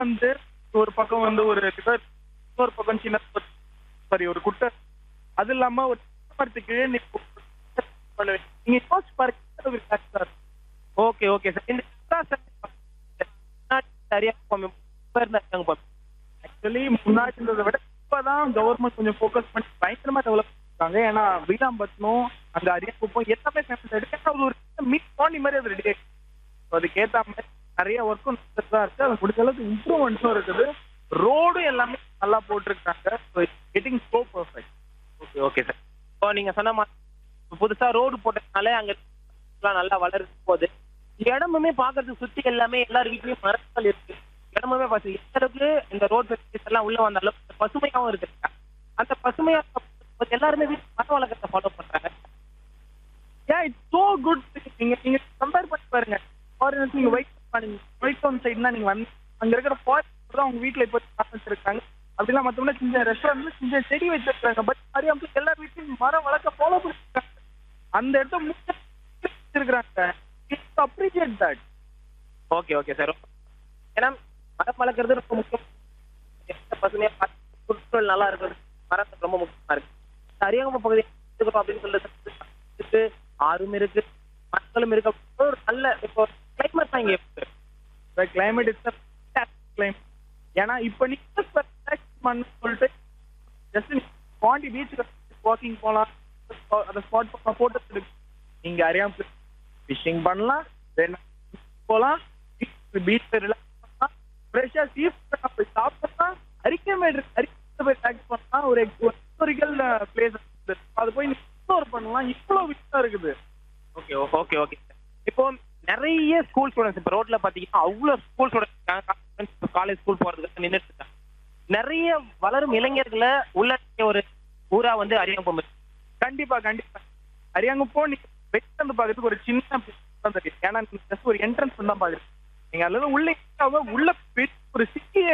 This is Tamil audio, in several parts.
வந்து ஒரு பக்கம் வந்து ஒரு river, இன்னொரு பக்கம் சின்ன சாரி ஒரு குட்டை அது இல்லாம ஒரு மரத்துக்கு கீழே நீங்க பண்ணுவீங்க நீங்க யோசிச்சு பாருங்க ரிலாக்ஸா இருக்கும் ஓகே ஓகே சார் இந்த சரியா இருந்தாங்க ஆக்சுவலி முன்னாடி இருந்ததை விட இப்பதான் கவர்மெண்ட் கொஞ்சம் ஃபோக்கஸ் பண்ணி பயங்கரமா டெவலப் பண்ணிருக்காங்க ஏன்னா வீராம்பட்டினம் அங்க அரியாக்குப்பம் எல்லாமே ஃபேமஸ் ஆயிடுச்சு ஏன்னா அது ஒரு மீட் பாண்டி மாதிரி அது ரெடி ஆயிடுச்சு So அதுக்கேத்த மாதிரி நிறைய ஒர்க்கும் தான் இருக்கு அது முடிஞ்ச அளவுக்கு இம்ப்ரூவ்மெண்ட்ஸும் இருக்குது ரோடும் எல்லாமே நல்லா போட்டிருக்காங்க getting so perfect okay okay sir இப்போ நீங்க சொன்ன மாதிரி புதுசா ரோடு போட்டதுனால அங்க எல்லாம் நல்லா வளர்ந்து போகுது இடமுமே பாக்குறதுக்கு சுத்தி எல்லாமே எல்லார் வீட்லயும் மரங்கள் இருக்கு இடமுமே பசு எந்த அளவுக்கு இந்த ரோட் ஃபெசிலிட்டிஸ் எல்லாம் உள்ள வந்த அளவுக்கு பசுமையாவும் இருக்கு அந்த பசுமையா எல்லாருமே வீட்டு மரம் வளர்க்கறத ஃபாலோ பண்றாங்க ஏன் இட்ஸ் சோ குட் நீங்க நீங்க கம்பேர் பண்ணி பாருங்க ஃபாரினர்ஸ் நீங்க ஒயிட் ஒயிட் டவுன் சைடுனா நீங்க வந்து அங்க இருக்கிற ஃபாரினர் தான் உங்க வீட்ல இப்போ வச்சிருக்காங்க அப்படிலாம் மத்தவங்க சின்ன ரெஸ்டாரண்ட்ல சின்ன செடி வச்சிருக்காங்க பட் அரியாமல் எல்லா வீட்லயும் மரம் வளர்க்க ஃபாலோ பண்ணிருக்காங்க அந்த இடத்த முக்கிய வச்சிருக்காங்க it's appreciate that okay okay sir ஏன்னா மரம் வளர்க்கறது ரொம்ப முக்கியம் எந்த பசுமையா பார்த்து சுற்றுச்சூழல் நல்லா இருக்கிறது மரம் ரொம்ப முக்கியமா இருக்கு இந்த அரியங்குப்பம் பகுதி இருக்கிறோம் அப்படின்னு சொல்லிட்டு இருக்கு ஆறும் இருக்கு மரங்களும் இருக்கு ஒரு நல்ல இப்போ கிளைமேட் தான் இங்க இருக்கு கிளைமேட் இட்ஸ் கிளைமேட் ஏன்னா இப்போ நீங்க பண்ணு சொல்லிட்டு ஜஸ்ட் பாண்டி பீச்சுக்கு வாக்கிங் போகலாம் அந்த ஸ்பாட் போட்டோ எடுக்கு நீங்க அறியாம ஃபிஷிங் பண்ணலாம் தென் போகலாம் பீச் ரிலாக்ஸ் பண்ணலாம் ஃப்ரெஷ்ஷாக சீ போய் சாப்பிடலாம் அரிக்கமேடு அரிக்கை போய் டாக்ஸ் பண்ணலாம் ஒரு ஹிஸ்டாரிக்கல் பிளேஸ் அது போய் எக்ஸ்ப்ளோர் பண்ணலாம் இவ்வளோ விஷயம் இருக்குது ஓகே ஓகே ஓகே இப்போ நிறைய ஸ்கூல் ஸ்டூடெண்ட்ஸ் இப்போ ரோட்ல பாத்தீங்கன்னா அவ்வளவு ஸ்கூல் ஸ்டூடெண்ட்ஸ் இருக்காங்க காலேஜ் ஸ்கூல் போறதுக்கு நின்றுட்டு இருக்காங்க நிறைய வளரும் இளைஞர்களை உள்ளடக்கிய ஒரு ஊரா வந்து அரியங்குப்பம் இருக்கு கண்டிப்பா கண்டிப்பா அரியாங்குப்போ நீங்க வெளில இருந்து பாக்குறதுக்கு ஒரு சின்ன place தான் தெரியும் ஏன்னா நீங்க ஜஸ்ட் ஒரு என்ட்ரன்ஸ் தான் பாக்குறீங்க நீங்க அதுல இருந்து உள்ள இறங்காம உள்ள பெரிய ஒரு சிட்டியே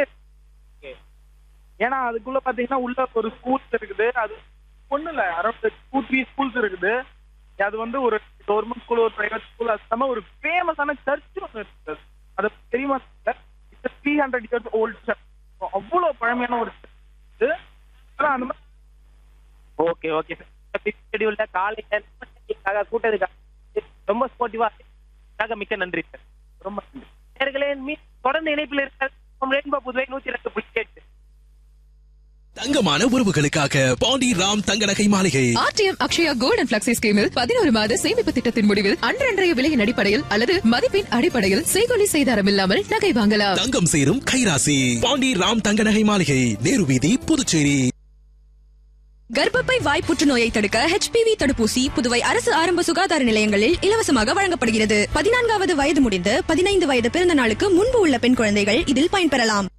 ஏன்னா அதுக்குள்ள பாத்தீங்கன்னா உள்ள ஒரு ஸ்கூல்ஸ் இருக்குது அது ஒண்ணு இல்ல அரௌண்ட் டூ த்ரீ ஸ்கூல்ஸ் இருக்குது அது வந்து ஒரு கவர்மெண்ட் ஸ்கூல் ஒரு பிரைவேட் ஸ்கூல் அது இல்லாம ஒரு ஃபேமஸான சர்ச் ஒன்று இருக்குது அது தெரியுமா three hundred years old church அவ்வளவு பழமையான ஒரு church. ஆனா அந்த மாதிரி ஓகே ஓகே சார் ஷெடியூல்ல காலையில கூட்டதுக்காக ரொம்ப ஸ்போர்ட்டிவா மிக்க நன்றி சார் ரொம்ப நன்றி. நேர்களே மீ தொடர்ந்து இணைப்பில் இருக்க ரெயின்போ புதுவை நூத்தி ரெண்டு புள்ளி எட்டு தங்கமான உறவுகளுக்காக பாண்டி ராம் தங்க நகை மாளிகை RTM Akshaya gold and flexi ஸ்கீமில் பதினோரு மாத சேமிப்பு திட்டத்தின் முடிவில் அன்றன்றைய விலையின் அடிப்படையில் அல்லது மதிப்பின் அடிப்படையில் செய்கொலி செய்தாரம் இல்லாமல் நகை வாங்கலாம் தங்கம் சேரும் கைராசி பாண்டி ராம் தங்க நகை மாளிகை நேரு வீதி புதுச்சேரி கர்ப்பப்பை வாய் புற்றுநோயை தடுக்க ஹெச்பிவி தடுப்பூசி புதுவை அரசு ஆரம்ப சுகாதார நிலையங்களில் இலவசமாக வழங்கப்படுகிறது பதினான்காவது வயது முடிந்து பதினைந்து வயது பிறந்த நாளுக்கு முன்பு உள்ள பெண் குழந்தைகள் இதில் பயன்பெறலாம்